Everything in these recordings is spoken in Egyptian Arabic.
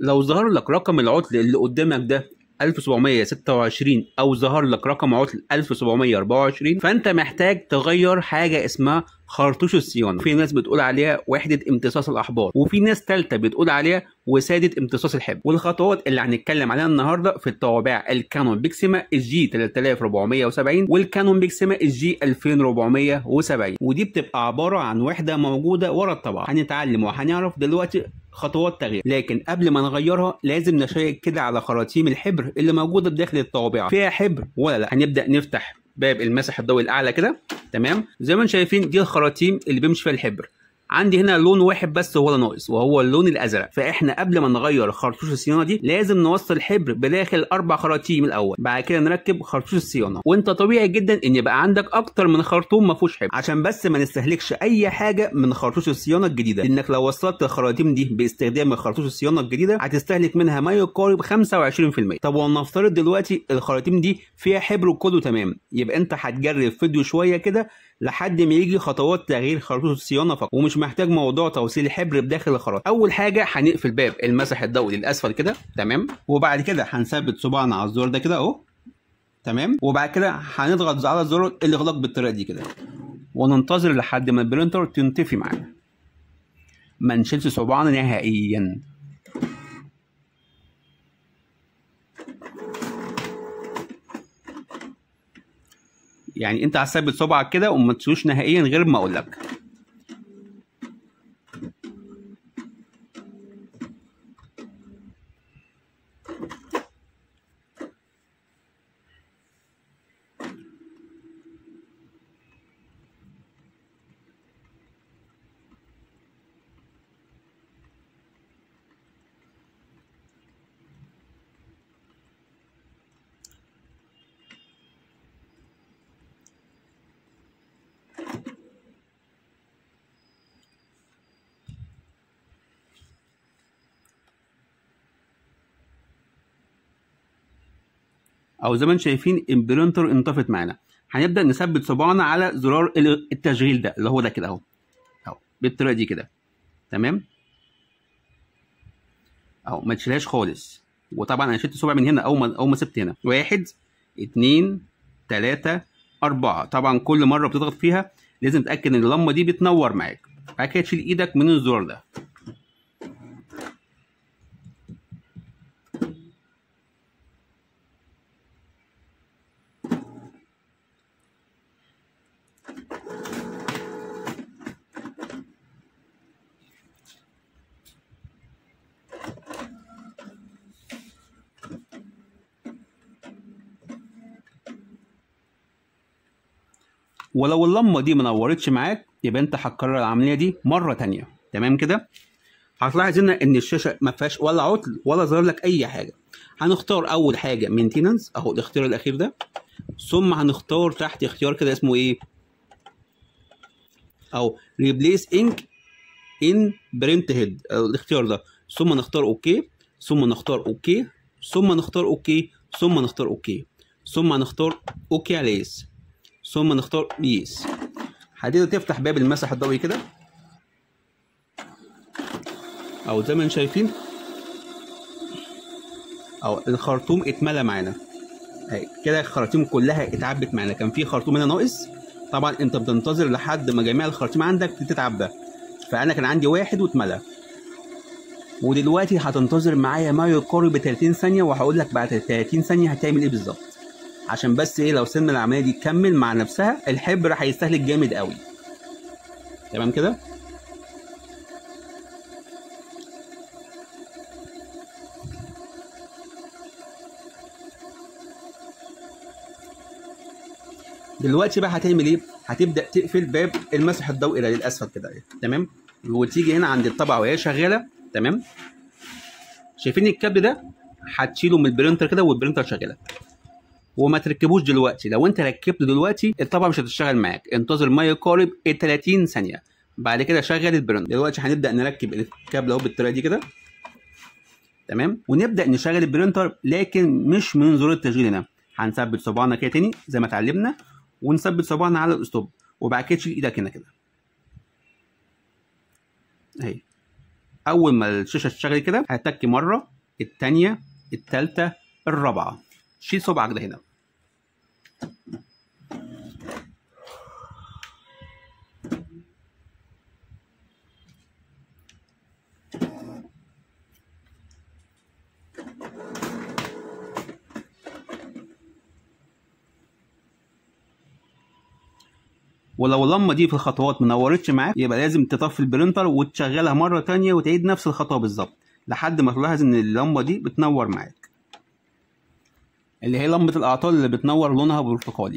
لو ظهر لك رقم العطل اللي قدامك ده 1726 او ظهر لك رقم عطل 1724 فانت محتاج تغير حاجه اسمها خرطوش الصيانه في ناس بتقول عليها وحده امتصاص الاحباط وفي ناس ثالثه بتقول عليها وساده امتصاص الحبر والخطوات اللي هنتكلم عليها النهارده في الطوابع الكانون بيكسيما الجي 3470 والكانون بيكسيما الجي 2470 ودي بتبقى عباره عن وحده موجوده ورا الطبعه هنتعلم وهنعرف دلوقتي خطوات تغيير لكن قبل ما نغيرها لازم نشيك كده على خراطيم الحبر اللي موجوده داخل الطوابع فيها حبر ولا لا هنبدا نفتح باب المسح الضوئي الاعلى كده تمام زي ما انتم شايفين دي الخراطيم اللي بيمشي فيها الحبر عندي هنا لون واحد بس هو اللي ناقص وهو اللون الازرق فاحنا قبل ما نغير خرطوش الصيانه دي لازم نوصل الحبر بداخل الاربع خراطيم الاول بعد كده نركب خرطوش الصيانه وانت طبيعي جدا ان يبقى عندك اكتر من خرطوم ما فيهوش حبر عشان بس ما نستهلكش اي حاجه من خرطوش الصيانه الجديده لانك لو وصلت الخراطيم دي باستخدام خرطوش الصيانه الجديده هتستهلك منها ما يقارب 25% طب ولنفترض دلوقتي الخراطيم دي فيها حبر كله تمام يبقى انت هتجرب فيديو شويه كده لحد ما يجي خطوات تغيير خرطوش الصيانه فقط ومش محتاج موضوع توصيل الحبر بداخل الخراطيم اول حاجه هنقفل باب المسح الضوئي للاسفل كده تمام وبعد كده هنثبت صباعنا على الزرار ده كده اهو تمام وبعد كده هنضغط على زرار الاغلاق بالطريقه دي كده وننتظر لحد ما البرينتر تنطفي معانا ما نشيلش صباعنا نهائيا يعني انت هتثبت صبعك كده وما تشيلوش نهائيا غير ما اقول لك او زي ما انتم شايفين البرينتر انطفت معانا هنبدا نثبت صباعنا على زرار التشغيل ده اللي هو ده كده اهو اهو بالطريقه دي كده تمام اهو ما تشيلهاش خالص وطبعا انا شلت صبعي من هنا اول ما اول ما سبت هنا واحد اتنين تلاته اربعه طبعا كل مره بتضغط فيها لازم تتاكد ان اللمبه دي بتنور معاك بعد كده تشيل ايدك من الزرار ده ولو اللمبه دي ما نورتش معاك يبقى انت هتكرر العمليه دي مره تانية تمام كده هتلاحظ هنا ان الشاشه ما فيهاش ولا عطل ولا ظهر لك اي حاجه هنختار اول حاجه مينتيننس اهو الاختيار الاخير ده ثم هنختار تحت اختيار كده اسمه ايه او ريبليس انك ان برنت هيد الاختيار ده ثم نختار اوكي ثم نختار اوكي ثم نختار اوكي ثم نختار اوكي ثم نختار اوكي على يس ثم نختار يس هتقدر تفتح باب المسح الضوئي كده او زي ما انتم شايفين او الخرطوم اتملى معانا اهي كده الخراطيم كلها اتعبت معانا كان في خرطوم هنا ناقص طبعا انت بتنتظر لحد ما جميع الخراطيم عندك تتعبى فانا كان عندي واحد واتملى ودلوقتي هتنتظر معايا ما يقارب 30 ثانيه وهقول لك بعد 30 ثانيه هتعمل ايه بالظبط عشان بس ايه لو سن العمليه دي تكمل مع نفسها الحبر هيستهلك جامد قوي تمام كده دلوقتي بقى هتعمل ايه هتبدا تقفل باب المسح الضوئي ده للاسفل كده تمام وتيجي هنا عند الطبعه وهي شغاله تمام شايفين الكابل ده هتشيله من البرينتر كده والبرينتر شغاله وما تركبوش دلوقتي لو انت ركبته دلوقتي الطبعه مش هتشتغل معاك انتظر ما يقارب 30 ثانيه بعد كده شغل البرينتر دلوقتي هنبدا نركب الكابل اهو بالطريقه دي كده تمام ونبدا نشغل البرينتر لكن مش من زرار التشغيل هنا هنثبت صباعنا كده تاني زي ما اتعلمنا ونثبت صباعنا على الستوب وبعد كده تشيل ايدك هنا كده اهي اول ما الشاشه تشتغل كده هتك مره التانية التالتة الرابعة شيل صبعك ده هنا ولو اللمبه دي في الخطوات منورتش معاك يبقى لازم تطفي البرينتر وتشغلها مره تانية وتعيد نفس الخطوه بالظبط لحد ما تلاحظ ان اللمبه دي بتنور معاك اللي هي لمبه الاعطال اللي بتنور لونها برتقالي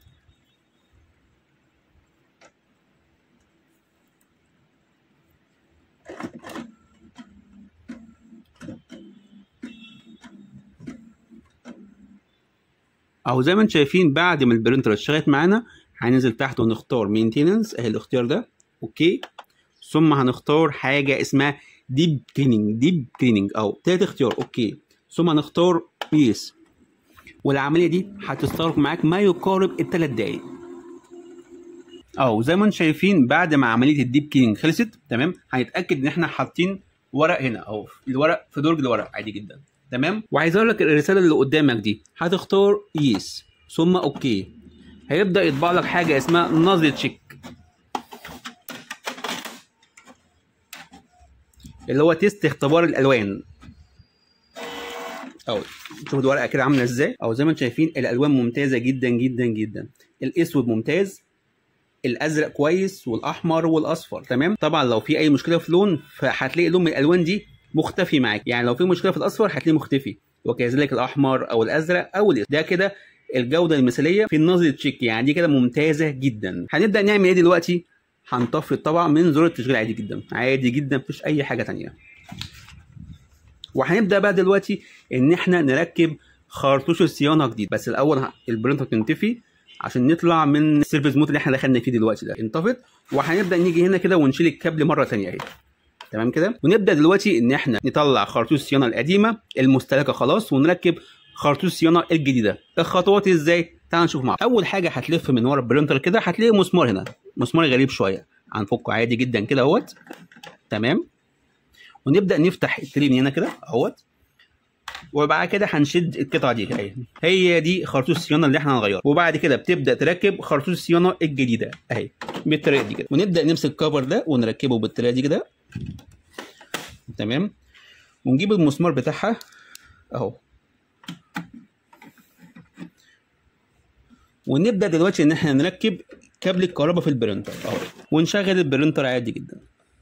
اهو زي ما انتم شايفين بعد ما البرينتر اشتغلت معانا هننزل تحت ونختار مينتيننس اهي الاختيار ده اوكي ثم هنختار حاجه اسمها ديب كليننج ديب كليننج او تالت اختيار اوكي ثم هنختار يس والعمليه دي هتستغرق معاك ما يقارب الثلاث دقايق اهو زي ما انتم شايفين بعد ما عمليه الديب كليننج خلصت تمام هنتاكد ان احنا حاطين ورق هنا اهو الورق في درج الورق عادي جدا تمام وهيظهر لك الرساله اللي قدامك دي هتختار يس ثم اوكي هيبدا يطبع لك حاجه اسمها نظره تشيك اللي هو تيست اختبار الالوان او شوفوا الورقه كده عامله ازاي او زي ما انتم شايفين الالوان ممتازه جدا جدا جدا الاسود ممتاز الازرق كويس والاحمر والاصفر تمام طبعا لو في اي مشكله في لون فهتلاقي لون من الالوان دي مختفي معاك يعني لو في مشكله في الاصفر هتلاقيه مختفي وكذلك الاحمر او الازرق او الاسود ده كده الجوده المثاليه في النظر تشيك يعني دي كده ممتازه جدا هنبدا نعمل ايه دلوقتي هنطفي الطبعه من زرار التشغيل عادي جدا عادي جدا مفيش اي حاجه تانية وهنبدا بقى دلوقتي ان احنا نركب خرطوش الصيانه جديد بس الاول البرينتر تنطفي عشان نطلع من السيرفيس مود اللي احنا دخلنا فيه دلوقتي ده انطفت وهنبدا نيجي هنا كده ونشيل الكابل مره ثانيه اهي تمام كده ونبدا دلوقتي ان احنا نطلع خرطوش الصيانه القديمه المستهلكه خلاص ونركب خرطوش الصيانه الجديده الخطوات ازاي تعال نشوف مع اول حاجه هتلف من ورا البرينتر كده هتلاقي مسمار هنا مسمار غريب شويه هنفكه عادي جدا كده اهوت تمام ونبدا نفتح التري من هنا كده اهوت وبعد كده هنشد القطعه دي اهي هي دي خرطوش الصيانه اللي احنا هنغيره وبعد كده بتبدا تركب خرطوش الصيانه الجديده اهي بالطريقه دي كده ونبدا نمسك الكفر ده ونركبه بالطريقه دي كده تمام ونجيب المسمار بتاعها اهو ونبدا دلوقتي ان احنا نركب كابل الكهرباء في البرينتر اهو ونشغل البرينتر عادي جدا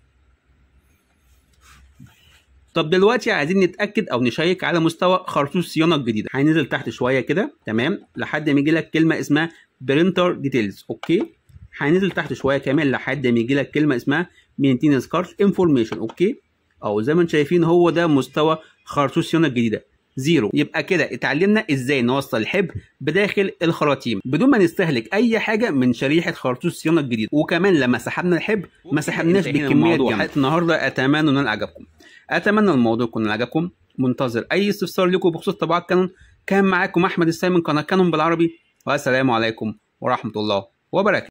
طب دلوقتي عايزين نتاكد او نشيك على مستوى خرطوش الصيانه الجديده هننزل تحت شويه كده تمام لحد ما يجي لك كلمه اسمها برينتر ديتيلز اوكي هننزل تحت شويه كمان لحد ما يجي لك كلمه اسمها مينتيننس كارت انفورميشن اوكي او زي ما انتم شايفين هو ده مستوى خرطوش الصيانه الجديده زيرو يبقى كده اتعلمنا ازاي نوصل الحبر بداخل الخراطيم بدون ما نستهلك اي حاجه من شريحه خرطوش الصيانه الجديد وكمان لما سحبنا الحبر ما سحبناش بالكميه دي حلقه النهارده اتمنى ان عجبكم اتمنى الموضوع يكون عجبكم منتظر اي استفسار لكم بخصوص طباعه كانون كان معاكم احمد السامي من قناه كانون بالعربي والسلام عليكم ورحمه الله وبركاته